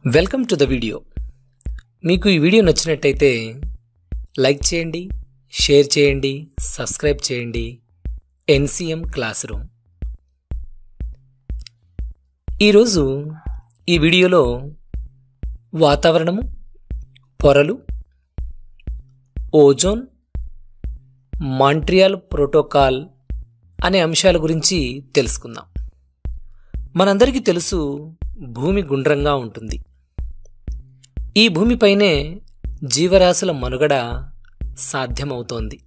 welcome to the video మీకు ఈ video నచ్చినట్టయితే లైక్ చేయండి షేర్ చేయండి సబ్స్క్రైబ్ చేయండి ఎన్సిఎం క్లాస్ రూమ్ ఈరోజు ఈ వీడియోలో వాతావరణము పొరలు ఓజోన్ మాంట్రియాల్ ప్రోటోకాల్ అనే అంశాల గురించి తెలుసుకుందాం మనందరికీ తెలుసు భూమి గుండ్రంగా ఉంటుంది ఈ భూమిపైనే జీవరాశుల మనుగడ సాధ్యమవుతోంది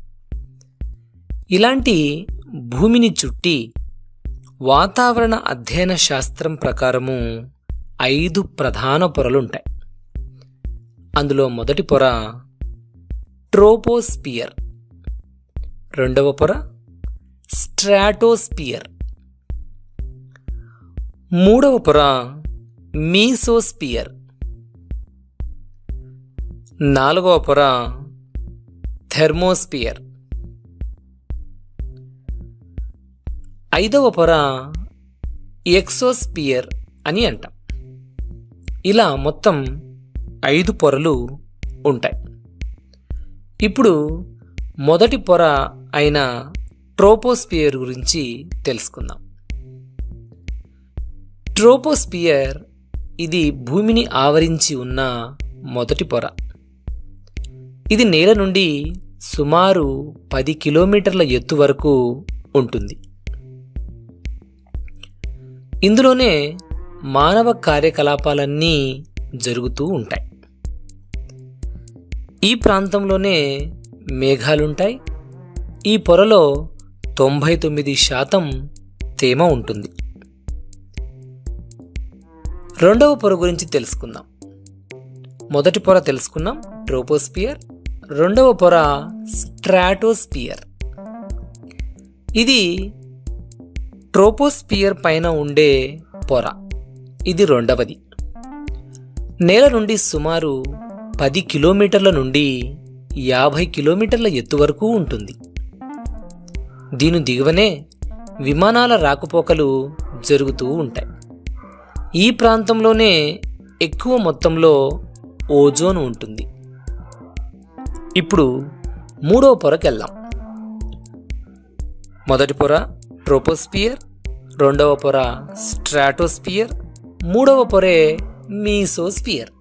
ఇలాంటి భూమిని చుట్టి వాతావరణ అధ్యయన శాస్త్రం ప్రకారము ఐదు ప్రధాన పొరలుంటాయి అందులో మొదటి పొర ట్రోపోస్పియర్ రెండవ పొర స్ట్రాటోస్పియర్ మూడవ పొర మీసోస్పియర్ నాలుగవ పొర థెర్మోస్పియర్ ఐదవ పొర ఎక్సోస్పియర్ అని అంటాం ఇలా మొత్తం ఐదు పొరలు ఉంటాయి ఇప్పుడు మొదటి పొర అయిన ట్రోపోస్పియర్ గురించి తెలుసుకుందాం ట్రోపోస్పియర్ ఇది భూమిని ఆవరించి ఉన్న మొదటి పొర ఇది నేల నుండి సుమారు పది కిలోమీటర్ల ఎత్తు వరకు ఉంటుంది ఇందులోనే మానవ కార్యకలాపాలన్నీ జరుగుతూ ఉంటాయి ఈ ప్రాంతంలోనే మేఘాలుంటాయి ఈ పొరలో తొంభై తొమ్మిది శాతం తేమ ఉంటుంది రెండవ పొర గురించి తెలుసుకుందాం మొదటి పొర తెలుసుకున్నాం ట్రోపోస్పియర్ రెండవ పొర స్ట్రాటోస్పియర్ ఇది ట్రోపోస్పియర్ పైన ఉండే పొర ఇది రెండవది నేల నుండి సుమారు పది కిలోమీటర్ల నుండి యాభై కిలోమీటర్ల ఎత్తు వరకు ఉంటుంది దీని దిగువనే విమానాల రాకపోకలు జరుగుతూ ఉంటాయి ఈ ప్రాంతంలోనే ఎక్కువ మొత్తంలో ఓజోన్ ఉంటుంది ఇప్పుడు మూడవ పొరకి వెళ్దాం మొదటి పొర ట్రోపోస్పియర్ రెండవ పొర స్ట్రాటోస్పియర్ మూడవ పొరే మీసోస్పియర్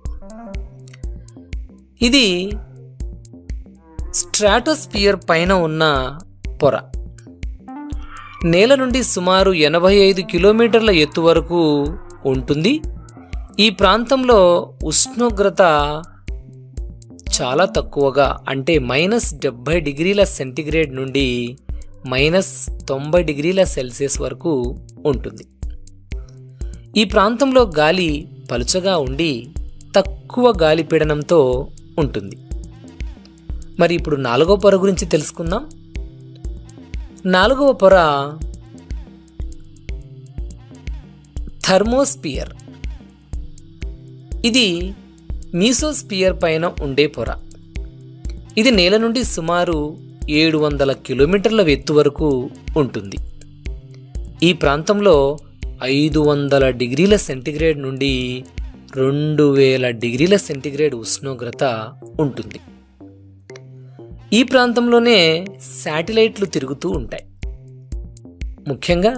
ఇది స్ట్రాటోస్పియర్ పైన ఉన్న పొర నేల నుండి సుమారు ఎనభై ఐదు కిలోమీటర్ల ఎత్తు వరకు ఉంటుంది ఈ ప్రాంతంలో ఉష్ణోగ్రత చాలా తక్కువగా అంటే మైనస్ డెబ్భై డిగ్రీల సెంటిగ్రేడ్ నుండి మైనస్ తొంభై డిగ్రీల సెల్సియస్ వరకు ఉంటుంది ఈ ప్రాంతంలో గాలి పలుచగా ఉండి తక్కువ గాలి పీడనంతో ఉంటుంది మరి ఇప్పుడు నాలుగవ పొర గురించి తెలుసుకుందాం నాలుగవ పొర థర్మోస్పియర్ ఇది మీసోస్పియర్ పైన ఉండే పొర ఇది నేల నుండి సుమారు ఏడు వందల కిలోమీటర్ల ఎత్తు వరకు ఉంటుంది ఈ ప్రాంతంలో ఐదు వందల డిగ్రీల సెంటిగ్రేడ్ నుండి రెండు వేల డిగ్రీల సెంటిగ్రేడ్ ఉష్ణోగ్రత ఉంటుంది ఈ ప్రాంతంలోనే శాటిలైట్లు తిరుగుతూ ఉంటాయి ముఖ్యంగా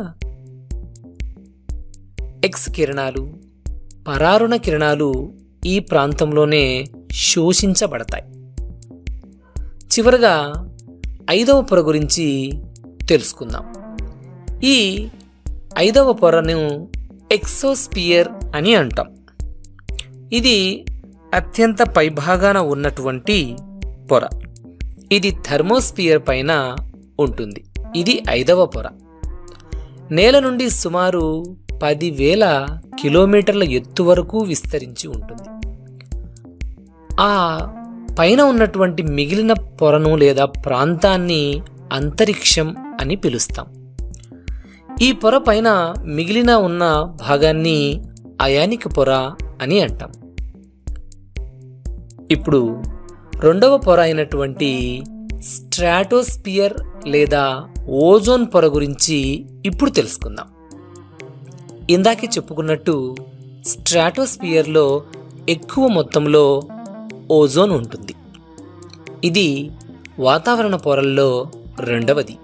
ఎక్స్ కిరణాలు పరారుణ కిరణాలు ఈ ప్రాంతంలోనే శోషించబడతాయి చివరగా ఐదవ పొర గురించి తెలుసుకుందాం ఈ ఐదవ పొరను ఎక్సోస్పియర్ అని అంటాం ఇది అత్యంత పైభాగాన ఉన్నటువంటి పొర ఇది థర్మోస్పియర్ పైన ఉంటుంది ఇది ఐదవ పొర నేల నుండి సుమారు పదివేల కిలోమీటర్ల ఎత్తు వరకు విస్తరించి ఉంటుంది ఆ పైన ఉన్నటువంటి మిగిలిన పొరను లేదా ప్రాంతాన్ని అంతరిక్షం అని పిలుస్తాం ఈ పొర పైన మిగిలిన ఉన్న భాగాన్ని అయానిక పొర అని అంటాం ఇప్పుడు రెండవ పొర అయినటువంటి స్ట్రాటోస్పియర్ లేదా ఓజోన్ పొర గురించి ఇప్పుడు తెలుసుకుందాం ఇందాకే చెప్పుకున్నట్టు స్ట్రాటోస్పియర్లో ఎక్కువ మొత్తంలో ఓజోన్ ఉంటుంది ఇది వాతావరణ పొరల్లో రెండవది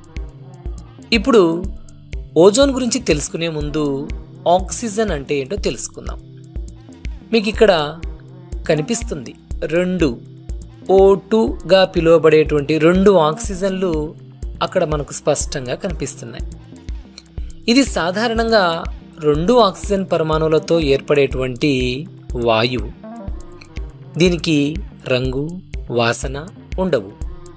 ఇప్పుడు ఓజోన్ గురించి తెలుసుకునే ముందు ఆక్సిజన్ అంటే ఏంటో తెలుసుకుందాం మీకు ఇక్కడ కనిపిస్తుంది రెండు ఓ టూగా పిలువబడేటువంటి రెండు ఆక్సిజన్లు అక్కడ మనకు స్పష్టంగా కనిపిస్తున్నాయి ఇది సాధారణంగా రెండు ఆక్సిజన్ పరమాణువులతో ఏర్పడేటువంటి వాయువు దీనికి రంగు వాసన ఉండవు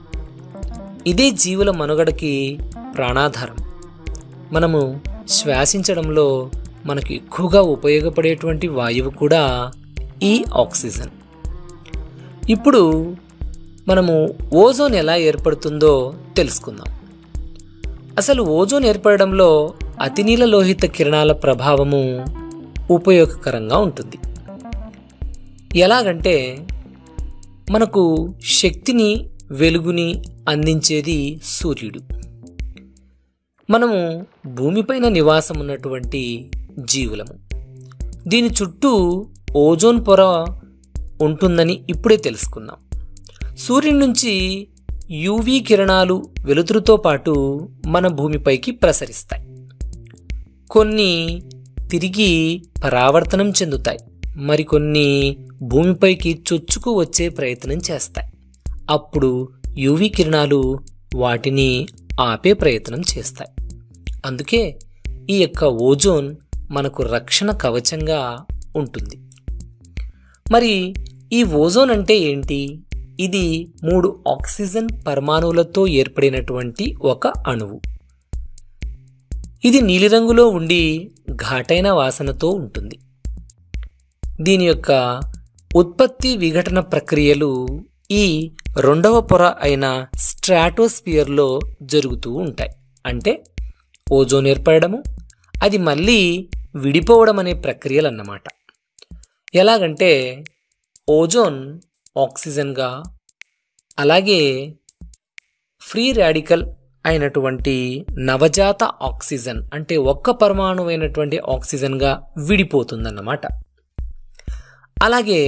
ఇదే జీవుల మనుగడకి ప్రాణాధారం మనము శ్వాసించడంలో మనకు ఎక్కువగా ఉపయోగపడేటువంటి వాయువు కూడా ఈ ఆక్సిజన్ ఇప్పుడు మనము ఓజోన్ ఎలా ఏర్పడుతుందో తెలుసుకుందాం అసలు ఓజోన్ ఏర్పడడంలో అతినీల లోహిత కిరణాల ప్రభావము ఉపయోగకరంగా ఉంటుంది ఎలాగంటే మనకు శక్తిని వెలుగుని అందించేది సూర్యుడు మనము భూమిపైన నివాసం ఉన్నటువంటి జీవులము దీని చుట్టూ ఓజోన్ పొర ఉంటుందని ఇప్పుడే తెలుసుకున్నాం సూర్యుని నుంచి యూవీ కిరణాలు వెలుతురుతో పాటు మన భూమిపైకి ప్రసరిస్తాయి కొన్ని తిరిగి పరావర్తనం చెందుతాయి మరికొన్ని భూమిపైకి చొచ్చుకు వచ్చే ప్రయత్నం చేస్తాయి అప్పుడు యూవీ కిరణాలు వాటిని ఆపే ప్రయత్నం చేస్తాయి అందుకే ఈ యొక్క ఓజోన్ మనకు రక్షణ కవచంగా ఉంటుంది మరి ఈ ఓజోన్ అంటే ఏంటి ఇది మూడు ఆక్సిజన్ పరమాణువులతో ఏర్పడినటువంటి ఒక అణువు ఇది నీలిరంగులో ఉండి ఘాటైన వాసనతో ఉంటుంది దీని యొక్క ఉత్పత్తి విఘటన ప్రక్రియలు ఈ రెండవ పొర అయిన స్ట్రాటోస్పియర్లో జరుగుతూ ఉంటాయి అంటే ఓజోన్ ఏర్పడము అది మళ్ళీ విడిపోవడం అనే ప్రక్రియలు అన్నమాట ఎలాగంటే ఓజోన్ ఆక్సిజన్గా అలాగే ఫ్రీ రాడికల్ అయినటువంటి నవజాత ఆక్సిజన్ అంటే ఒక్క పరమాణువైనటువంటి ఆక్సిజన్గా విడిపోతుందన్నమాట అలాగే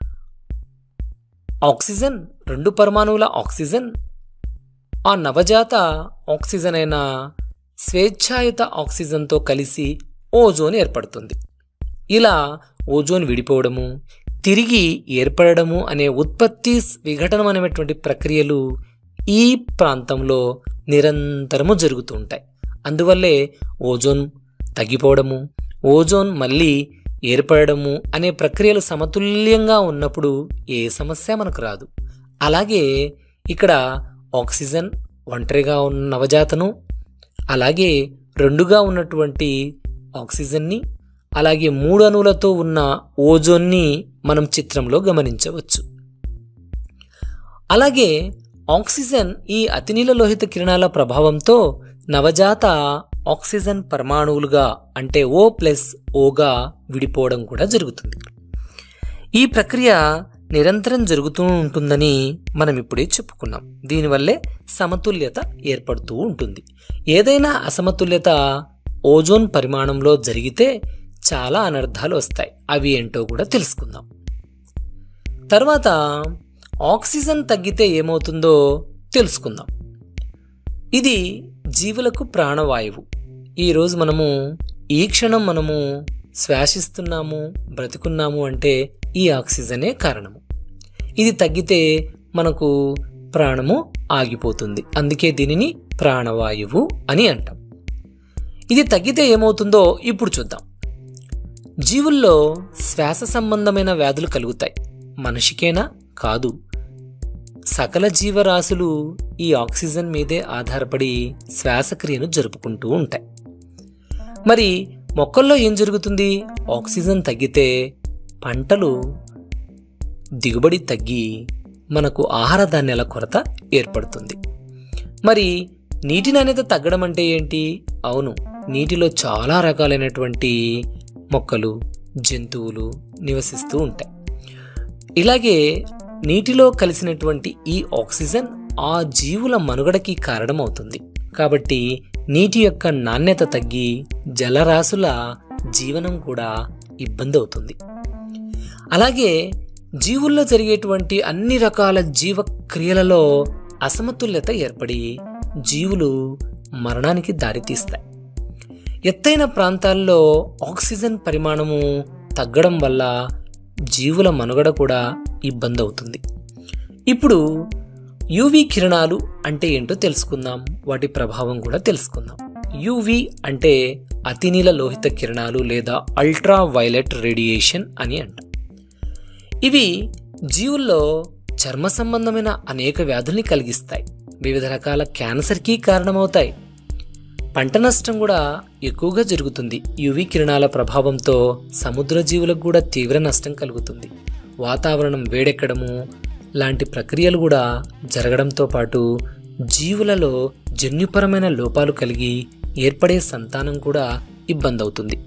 ఆక్సిజన్ రెండు పరమాణువుల ఆక్సిజన్ ఆ నవజాత ఆక్సిజన్ అయిన స్వేచ్ఛాయుత ఆక్సిజన్తో కలిసి ఓజోన్ ఏర్పడుతుంది ఇలా ఓజోన్ విడిపోవడము తిరిగి ఏర్పడము అనే ఉత్పత్తి విఘటనం అనేటువంటి ప్రక్రియలు ఈ ప్రాంతంలో నిరంతరము జరుగుతూ ఉంటాయి అందువల్లే ఓజోన్ తగ్గిపోవడము ఓజోన్ మళ్ళీ ఏర్పడము అనే ప్రక్రియలు సమతుల్యంగా ఉన్నప్పుడు ఏ సమస్య మనకు రాదు అలాగే ఇక్కడ ఆక్సిజన్ ఒంటరిగా ఉన్న నవజాతను అలాగే రెండుగా ఉన్నటువంటి ఆక్సిజన్ని అలాగే మూడు అణువులతో ఉన్న ఓజోన్ని మనం చిత్రంలో గమనించవచ్చు అలాగే ఆక్సిజన్ ఈ అతినీల లోహిత కిరణాల ప్రభావంతో నవజాత ఆక్సిజన్ పరమాణువులుగా అంటే ఓ ప్లస్ ఓగా విడిపోవడం కూడా జరుగుతుంది ఈ ప్రక్రియ నిరంతరం జరుగుతూ ఉంటుందని మనం ఇప్పుడే చెప్పుకున్నాం దీనివల్లే సమతుల్యత ఏర్పడుతూ ఉంటుంది ఏదైనా అసమతుల్యత ఓజోన్ పరిమాణంలో జరిగితే చాలా అనర్థాలు వస్తాయి అవి ఏంటో కూడా తెలుసుకుందాం తర్వాత ఆక్సిజన్ తగ్గితే ఏమవుతుందో తెలుసుకుందాం ఇది జీవులకు ప్రాణవాయువు ఈరోజు మనము ఈ క్షణం మనము శ్వాసిస్తున్నాము బ్రతుకున్నాము అంటే ఈ ఆక్సిజనే కారణము ఇది తగ్గితే మనకు ప్రాణము ఆగిపోతుంది అందుకే దీనిని ప్రాణవాయువు అని అంటాం ఇది తగ్గితే ఏమవుతుందో ఇప్పుడు చూద్దాం జీవుల్లో శ్వాస సంబంధమైన వ్యాధులు కలుగుతాయి మనిషికేనా కాదు సకల జీవరాశులు ఈ ఆక్సిజన్ మీదే ఆధారపడి శ్వాసక్రియను జరుపుకుంటూ ఉంటాయి మరి మొక్కల్లో ఏం జరుగుతుంది ఆక్సిజన్ తగ్గితే పంటలు దిగుబడి తగ్గి మనకు ఆహార ధాన్యాల కొరత ఏర్పడుతుంది మరి నీటి నాణ్యత తగ్గడం అంటే ఏంటి అవును నీటిలో చాలా రకాలైనటువంటి మొక్కలు జంతువులు నివసిస్తూ ఉంటాయి ఇలాగే నీటిలో కలిసినటువంటి ఈ ఆక్సిజన్ ఆ జీవుల మనుగడకి కారణమవుతుంది కాబట్టి నీటి యొక్క నాణ్యత తగ్గి జలరాశుల జీవనం కూడా ఇబ్బంది అవుతుంది అలాగే జీవుల్లో జరిగేటువంటి అన్ని రకాల జీవక్రియలలో అసమతుల్యత ఏర్పడి జీవులు మరణానికి దారితీస్తాయి ఎత్తైన ప్రాంతాల్లో ఆక్సిజన్ పరిమాణము తగ్గడం వల్ల జీవుల మనుగడ కూడా ఇబ్బంది అవుతుంది ఇప్పుడు యూవి కిరణాలు అంటే ఏంటో తెలుసుకుందాం వాటి ప్రభావం కూడా తెలుసుకుందాం యూవి అంటే అతినీల లోహిత కిరణాలు లేదా అల్ట్రా వైలెట్ రేడియేషన్ అని అంటాం ఇవి జీవుల్లో చర్మ సంబంధమైన అనేక వ్యాధుల్ని కలిగిస్తాయి వివిధ రకాల క్యాన్సర్కి కారణమవుతాయి పంట నష్టం కూడా ఎక్కువగా జరుగుతుంది యువి కిరణాల ప్రభావంతో సముద్ర జీవులకు కూడా తీవ్ర నష్టం కలుగుతుంది వాతావరణం వేడెక్కడము లాంటి ప్రక్రియలు కూడా జరగడంతో పాటు జీవులలో జన్యుపరమైన లోపాలు కలిగి ఏర్పడే సంతానం కూడా ఇబ్బంది అవుతుంది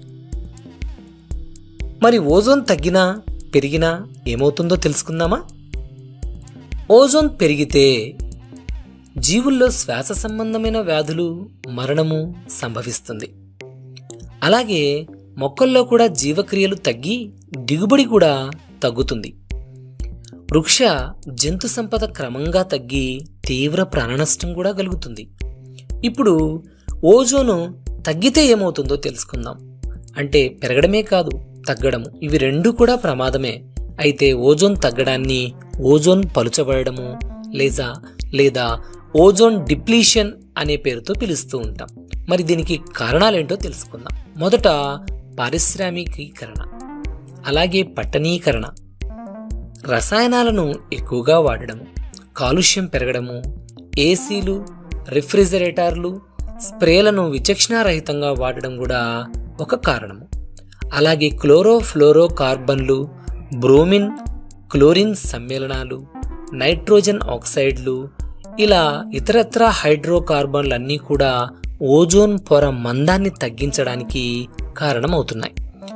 మరి ఓజోన్ తగ్గినా పెరిగినా ఏమవుతుందో తెలుసుకుందామా ఓజోన్ పెరిగితే జీవుల్లో శ్వాస సంబంధమైన వ్యాధులు మరణము సంభవిస్తుంది అలాగే మొక్కల్లో కూడా జీవక్రియలు తగ్గి దిగుబడి కూడా తగ్గుతుంది వృక్ష జంతు సంపద క్రమంగా తగ్గి తీవ్ర ప్రాణనష్టం కూడా కలుగుతుంది ఇప్పుడు ఓజోను తగ్గితే ఏమవుతుందో తెలుసుకుందాం అంటే పెరగడమే కాదు తగ్గడము ఇవి రెండు కూడా ప్రమాదమే అయితే ఓజోన్ తగ్గడాన్ని ఓజోన్ పలుచబడము లేదా లేదా ఓజోన్ డిప్లీషన్ అనే పేరుతో పిలుస్తూ ఉంటాం మరి దీనికి కారణాలేంటో తెలుసుకుందాం మొదట పారిశ్రామికీకరణ అలాగే పట్టణీకరణ రసాయనాలను ఎక్కువగా వాడడము కాలుష్యం పెరగడము ఏసీలు రిఫ్రిజిరేటర్లు స్ప్రేలను విచక్షణారహితంగా వాడడం కూడా ఒక కారణము అలాగే క్లోరోఫ్లోరో కార్బన్లు బ్రోమిన్ క్లోరిన్ సమ్మేళనాలు నైట్రోజన్ ఆక్సైడ్లు ఇలా ఇతరత్ర హైడ్రోకార్బన్లన్నీ కూడా ఓజోన్ పొర మందాన్ని తగ్గించడానికి కారణమవుతున్నాయి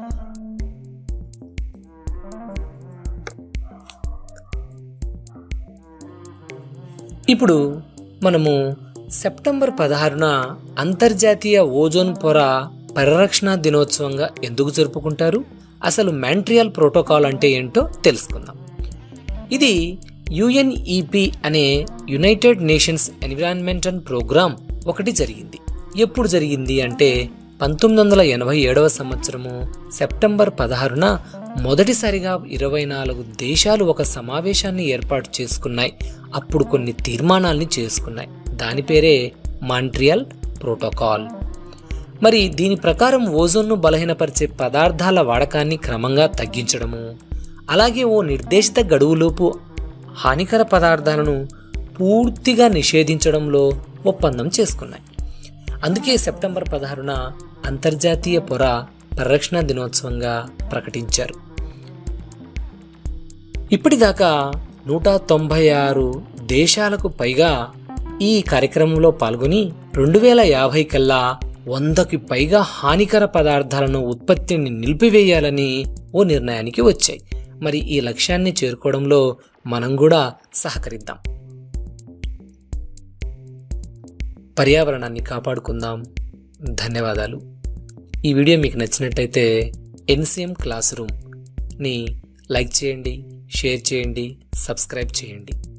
ఇప్పుడు మనము సెప్టెంబర్ పదహారున అంతర్జాతీయ ఓజోన్ పొర పరిరక్షణ దినోత్సవంగా ఎందుకు జరుపుకుంటారు అసలు మ్యాంట్రియల్ ప్రోటోకాల్ అంటే ఏంటో తెలుసుకుందాం ఇది యుఎన్ఈపి అనే యునైటెడ్ నేషన్స్ ఎన్విరాన్మెంటల్ ప్రోగ్రామ్ ఒకటి జరిగింది ఎప్పుడు జరిగింది అంటే పంతొమ్మిది వందల ఎనభై ఏడవ సంవత్సరము సెప్టెంబర్ పదహారున మొదటిసారిగా ఇరవై నాలుగు దేశాలు ఒక సమావేశాన్ని ఏర్పాటు చేసుకున్నాయి అప్పుడు కొన్ని తీర్మానాల్ని చేసుకున్నాయి దాని పేరే మాంట్రియల్ ప్రోటోకాల్ మరి దీని ప్రకారం ఓజోన్ను బలహీనపరిచే పదార్థాల వాడకాన్ని క్రమంగా తగ్గించడము అలాగే ఓ నిర్దేశిత గడువులోపు హానికర పదార్థాలను పూర్తిగా నిషేధించడంలో ఒప్పందం చేసుకున్నాయి అందుకే సెప్టెంబర్ పదహారున అంతర్జాతీయ పొర పరిరక్షణ దినోత్సవంగా ప్రకటించారు ఇప్పటిదాకా నూట తొంభై ఆరు దేశాలకు పైగా ఈ కార్యక్రమంలో పాల్గొని రెండు వేల యాభై కల్లా వందకి పైగా హానికర పదార్థాలను ఉత్పత్తిని నిలిపివేయాలని ఓ నిర్ణయానికి వచ్చాయి మరి ఈ లక్ష్యాన్ని చేరుకోవడంలో మనం కూడా సహకరిద్దాం పర్యావరణాన్ని కాపాడుకుందాం ధన్యవాదాలు ఈ వీడియో మీకు నచ్చినట్టయితే ఎన్సిఎం క్లాస్ రూమ్ని లైక్ చేయండి షేర్ చేయండి సబ్స్క్రైబ్ చేయండి